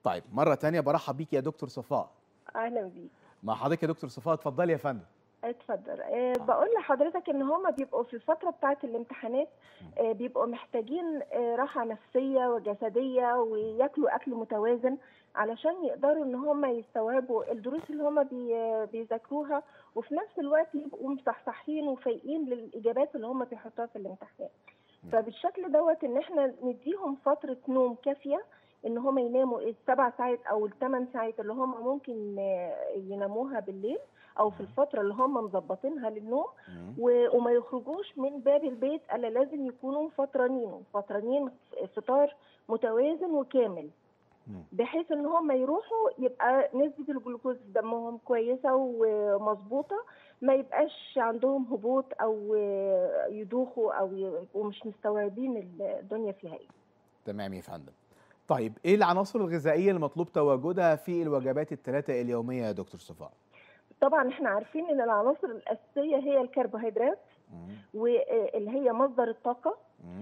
طيب مره تانية برحب بيك يا دكتور صفاء اهلا بيك مع حضرتك يا دكتور صفاء اتفضلي يا فندم اتفضل أه بقول لحضرتك ان هما بيبقوا في الفتره بتاعه الامتحانات أه بيبقوا محتاجين أه راحه نفسيه وجسديه وياكلوا اكل متوازن علشان يقدروا ان هما يستوعبوا الدروس اللي هما بي بيذاكروها وفي نفس الوقت يبقوا مصحصحين وفايقين للاجابات اللي هما بيحطوها في الامتحان فبالشكل دوت ان احنا نديهم فتره نوم كافيه ان هم يناموا السبع ساعات او الثمان ساعات اللي هم ممكن يناموها بالليل او في الفتره اللي هم مظبطينها للنوم وما يخرجوش من باب البيت الا لازم يكونوا فطرانين فطرانين فطار متوازن وكامل بحيث ان هم يروحوا يبقى نسبه الجلوكوز في دمهم كويسه ومظبوطه ما يبقاش عندهم هبوط او يدوخوا او يبقوا مش مستوعبين الدنيا فيها ايه تمام يا فندم طيب ايه العناصر الغذائيه المطلوب تواجدها في الوجبات الثلاثه اليوميه يا دكتور صفاء طبعا احنا عارفين ان العناصر الاساسيه هي الكربوهيدرات واللي هي مصدر الطاقه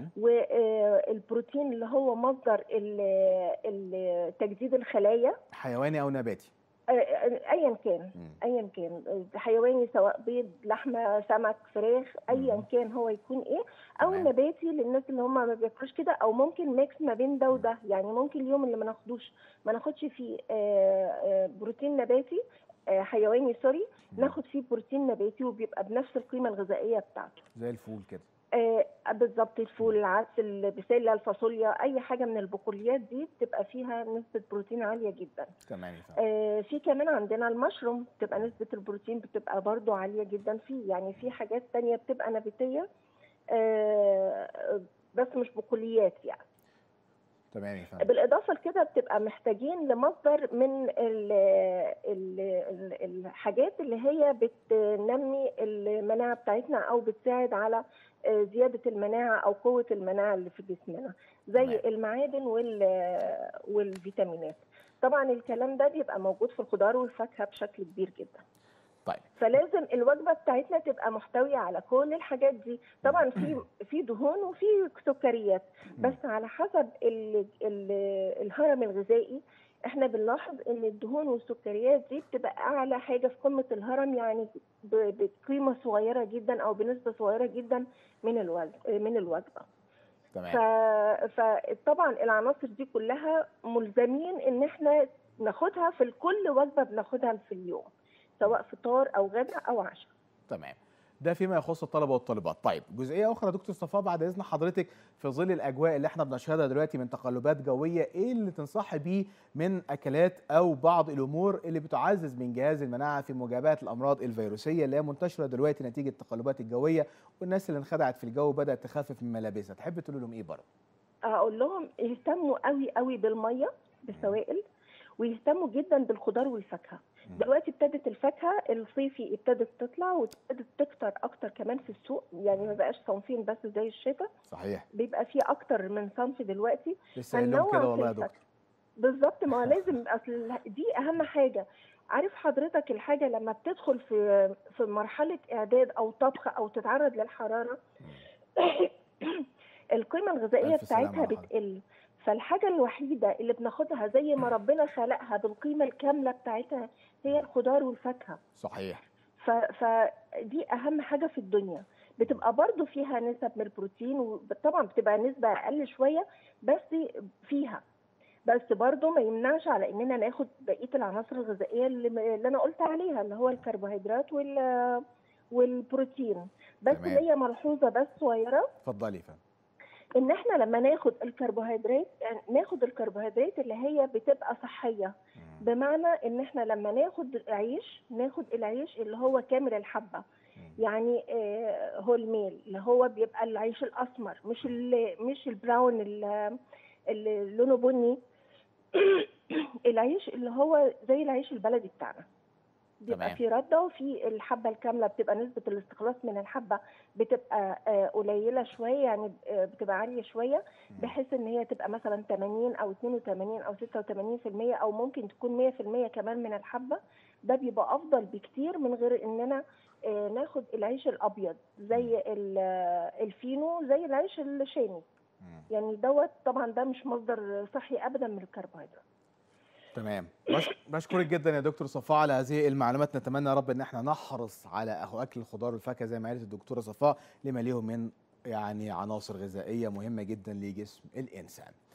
والبروتين اللي هو مصدر تجديد الخلايا حيواني او نباتي ايا كان ايا كان حيواني سواء بيض لحمه سمك فراخ ايا كان هو يكون ايه او مم. نباتي للناس اللي هم ما بياكلوش كده او ممكن ميكس ما بين ده وده يعني ممكن اليوم اللي ما ناخدوش ما ناخدش فيه بروتين نباتي حيواني سوري ناخد فيه بروتين نباتي وبيبقى بنفس القيمه الغذائيه بتاعته زي الفول كده آه بالظبط الفول العدس البسله الفاصوليا اي حاجه من البقوليات دي بتبقى فيها نسبه بروتين عاليه جدا تمام آه في كمان عندنا المشروم بتبقى نسبه البروتين بتبقى برضو عاليه جدا فيه يعني في حاجات تانية بتبقى نباتيه آه بس مش بقوليات يعني تمام يا فندم بالاضافه لكده بتبقى محتاجين لمصدر من ال ال ال الحاجات اللي هي بتنمي المناعه بتاعتنا او بتساعد على زياده المناعه او قوه المناعه اللي في جسمنا زي تمام. المعادن والفيتامينات طبعا الكلام ده بيبقى موجود في الخضار والفاكهه بشكل كبير جدا طيب فلازم الوجبه بتاعتنا تبقى محتويه على كل الحاجات دي طبعا في في دهون وفي سكريات بس على حسب ال ال الهرم الغذائي احنا بنلاحظ ان الدهون والسكريات دي بتبقى اعلى حاجه في قمه الهرم يعني بقيمه صغيره جدا او بنسبه صغيره جدا من الوزن من الوجبه تمام فطبعا العناصر دي كلها ملزمين ان احنا ناخدها في كل وجبه بناخدها في اليوم سواء فطار او غداء او عشاء تمام ده فيما يخص الطلبه والطالبات طيب جزئيه اخرى دكتور صفاء بعد اذن حضرتك في ظل الاجواء اللي احنا بنشهدها دلوقتي من تقلبات جويه ايه اللي تنصحي بيه من اكلات او بعض الامور اللي بتعزز من جهاز المناعه في مجابهه الامراض الفيروسيه اللي هي منتشره دلوقتي نتيجه التقلبات الجويه والناس اللي انخدعت في الجو بدات تخفف من ملابسها تحب تقول لهم ايه برضه اقول لهم يهتموا قوي قوي بالميه بالسوائل ويهتموا جدا بالخضار والفاكهه دلوقتي ابتدت الفاكهه الصيفي ابتدت تطلع وابتدت تكتر اكتر كمان في السوق يعني ما بقاش صنفين بس زي الشتاء صحيح بيبقى في اكتر من صنف دلوقتي لسه لهم كده والله يا دكتور بالظبط ما هو لازم اصل دي اهم حاجه عارف حضرتك الحاجه لما بتدخل في في مرحله اعداد او طبخ او تتعرض للحراره القيمه الغذائيه بتاعتها بتقل فالحاجة الوحيدة اللي بناخدها زي ما ربنا خلقها بالقيمة الكاملة بتاعتها هي الخضار والفاكهة صحيح فدي أهم حاجة في الدنيا بتبقى برضو فيها نسب من البروتين وطبعا بتبقى نسبة أقل شوية بس فيها بس برضو ما يمنعش على اننا ناخد بقيه العناصر الغذائيه اللي, اللي انا قلت عليها اللي هو الكربوهيدرات وال والبروتين بس هي ملحوظه بس صغيره اتفضلي فندم ان احنا لما ناخد الكربوهيدرات يعني ناخد الكربوهيدرات اللي هي بتبقى صحيه بمعنى ان احنا لما ناخد عيش ناخد العيش اللي هو كامل الحبه يعني آه هول ميل اللي هو بيبقى العيش الاسمر مش مش البراون اللي لونه بني العيش اللي هو زي العيش البلدي بتاعنا بيبقى في رده وفي الحبه الكامله بتبقى نسبه الاستخلاص من الحبه بتبقى قليله شويه يعني بتبقى عاليه شويه بحيث ان هي تبقى مثلا 80 او 82 او 86% او ممكن تكون 100% كمان من الحبه ده بيبقى افضل بكتير من غير اننا ناخد العيش الابيض زي الفينو زي العيش الشامي يعني دوت طبعا ده مش مصدر صحي ابدا من الكربوهيدرات تمام بش- بشكرك جدا يا دكتور صفاء على هذه المعلومات نتمنى يا رب ان احنا نحرص على أخو اكل الخضار والفاكهه زي ما قالت الدكتوره صفاء لما ليهم من يعني عناصر غذائيه مهمه جدا لجسم الانسان